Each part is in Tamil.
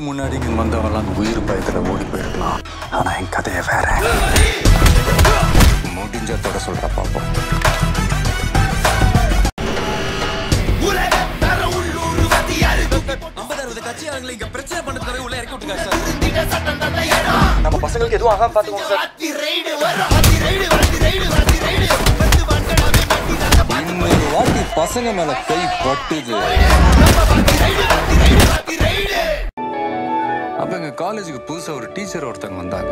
முன்னாடி இங்க வந்தவங்கலாம் உயிர் பயத்துல ஓடி போயிருக்கலாம் ஆனா என் கதையை வேற முடிஞ்சதோட சொல்ற பாப்போம் நம்ம பசங்களுக்கு எதுவும் ஆகாம பாத்துக்கோங்க சார் இன்னொரு வாட்டி பசங்க மேல கை பட்டுது அப்ப எங்க காலேஜுக்கு புதுசா ஒரு டீச்சர் ஒருத்தங்க வந்தாங்க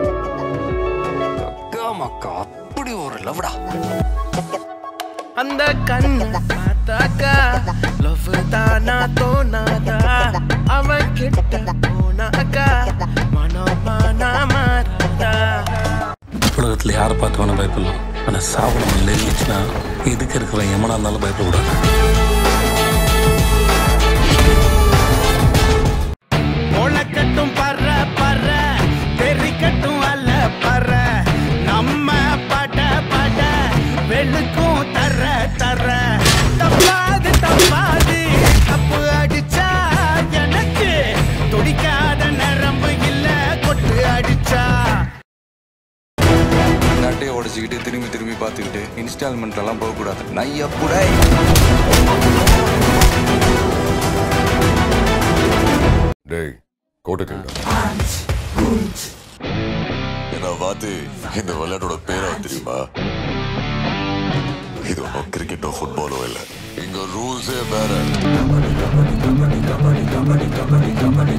அக்கா மக்கா அப்படி ஒரு லவ்டா அந்த கண்ணு பார்த்தாக்கா லவ் தானா தோணாதா அவன் கிட்ட போனாக்கா மனமானா மாறாதா உலகத்தில் யாரை பார்த்து வேணால் பயப்படலாம் ஆனால் சாவு நம்ம நெல்லிச்சுன்னா எதுக்கு இருக்கிற எமனா இருந்தாலும் பயப்படக்கூடாது முளைக்கட்டும் பற பற தெரிக்கட்டும் அல்ல பற நம்ம பட பட வெளுக்கும் தர தர தப்பாது தப்பாது தப்பு அடிச்சா எனக்கு துடிக்காத நரம்பு இல்ல கொட்டு அடிச்சா நட்டையை உடச்சிக்கிட்டு திரும்பி திரும்பி பார்த்துக்கிட்டு இன்ஸ்டால்மெண்ட்ல எல்லாம் போகக்கூடாது நையா கூட டேய் கோட்டை என்ன பார்த்து இந்த விளையாட்டோட பேரா தெரியுமா இது ஒன்றும் கிரிக்கெட்டோ ஃபுட்பாலோ இல்லை இங்க ரூல்ஸே வேற